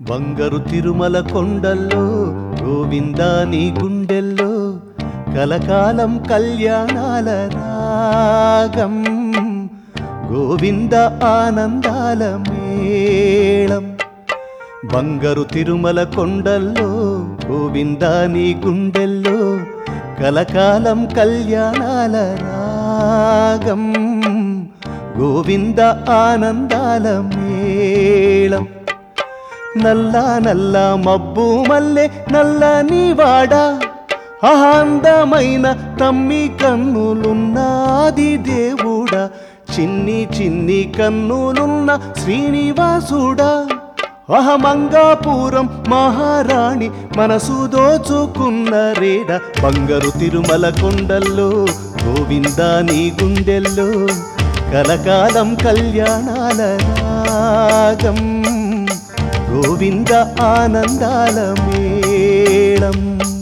బంగారు తిరుమల కొండల్లో గోవిందా నీ గుండెల్లో కలకాలం కళ్యాణాల రాగం గోవింద ఆనందాల మేళం బంగారు తిరుమల కొండల్లో గోవిందా నీ గుండెల్లో కలకాలం కళ్యాణాల రాగం గోవింద ఆనందాల మేళం నల్ల నల్ల మబ్బు మల్లె నల్ల నీవాడా అందమైన తమ్మి కన్నులున్నాది దేవుడా చిన్ని చిన్ని కన్నులున్న శ్రీనివాసుడా అహమంగాపురం మహారాణి మనసు దోచుకున్న రేడ బంగారు తిరుమల కొండల్లో గోవిందా నీ గుండెల్లో కలకాలం కళ్యాణాల రాగం గోవింద ఆనందాల మేళం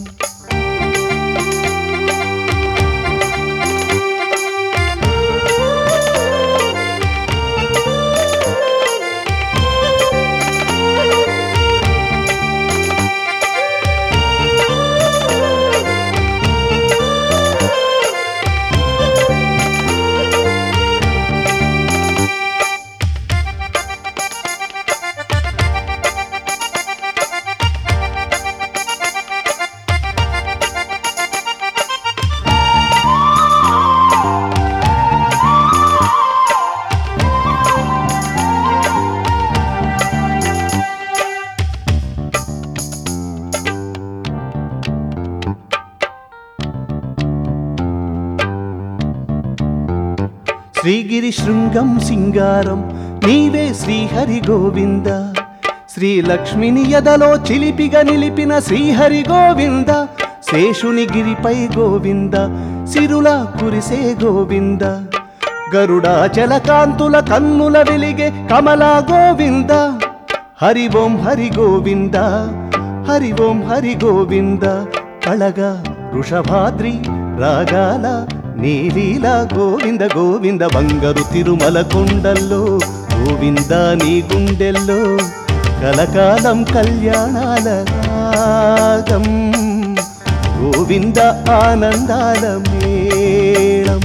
శ్రీగిరి శృంగం సింగారం నీవే శ్రీహరి గోవింద శ్రీలక్ష్మిని ఎదలో చిలిపిగా నిలిపిన శ్రీహరి గోవింద శేషుని గిరిపై గోవింద సిరుల కురిసే గోవింద గరుడాచల కాంతుల కన్నుల వెలిగే కమల గోవింద హరి ఓం హరి గోవింద హరి ఓం హరి గోవింద కళగా వృషభాద్రి రాగాల నీలీల గోవింద గోవింద బంగారు తిరుమల కొండల్లో గోవింద నీ గుండెల్లో కలకాలం కళ్యాణాల రాగం గోవింద ఆనందాల మేళం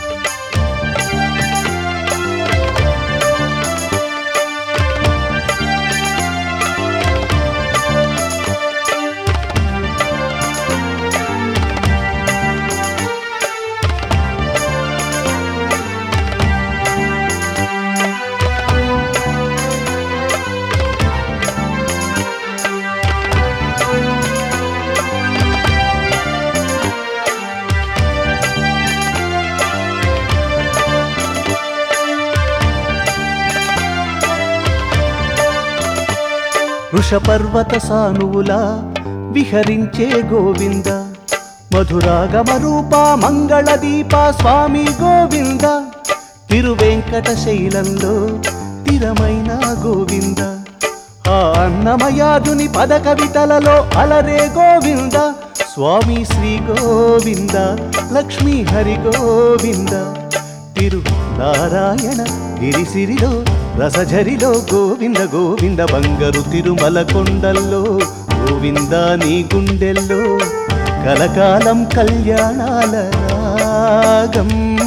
వృషపర్వత సానువులా విహరించే గోవింద మధురాగమ రూప మంగళ దీప స్వామి గోవింద తిరువెంకట శైలంలో తిరమైన గోవింద ఆ అన్నమయాదుని పద కవితలలో అలరే గోవింద స్వామి శ్రీ గోవింద లక్ష్మీ హరి గోవింద తిరు నారాయణ గిరిసిరిలో రసఝరిలో గోవింద గోవింద బంగారు తిరుమల కొండల్లో గోవింద నీ గుండెల్లో కలకాలం కళ్యాణాల రాగం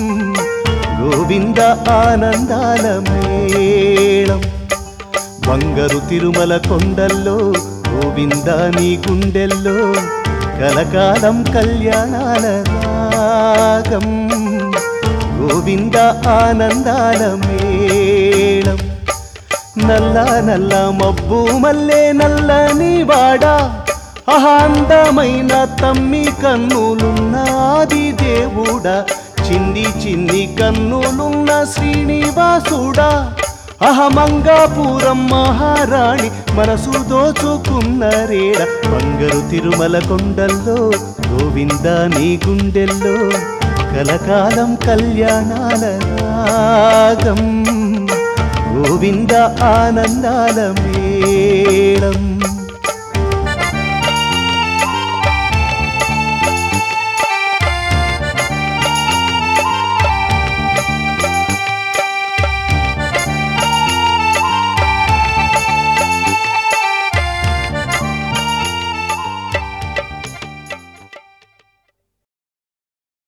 గోవింద ఆనందాల మేళం బంగారు తిరుమల కొండల్లో గోవింద నీ గుండెల్లో కలకాలం కళ్యాణాల రాగం గోవింద ఆనందాల మేళం నల్ల నల్ల మబ్బు మల్లె నల్లని వాడా అహాందమైన తమ్మి కన్నులున్నాది దేవుడా చిన్ని చిన్ని కన్నులున్న శ్రీనివాసుడా అహమంగాపురం మహారాణి మనసు దోచుకున్న రేడ బంగారు తిరుమల కొండల్లో గోవింద నీ గుండెల్లో కలకాలం కళ్యాణాల రాగం గోవింద ఆనందాల మేళం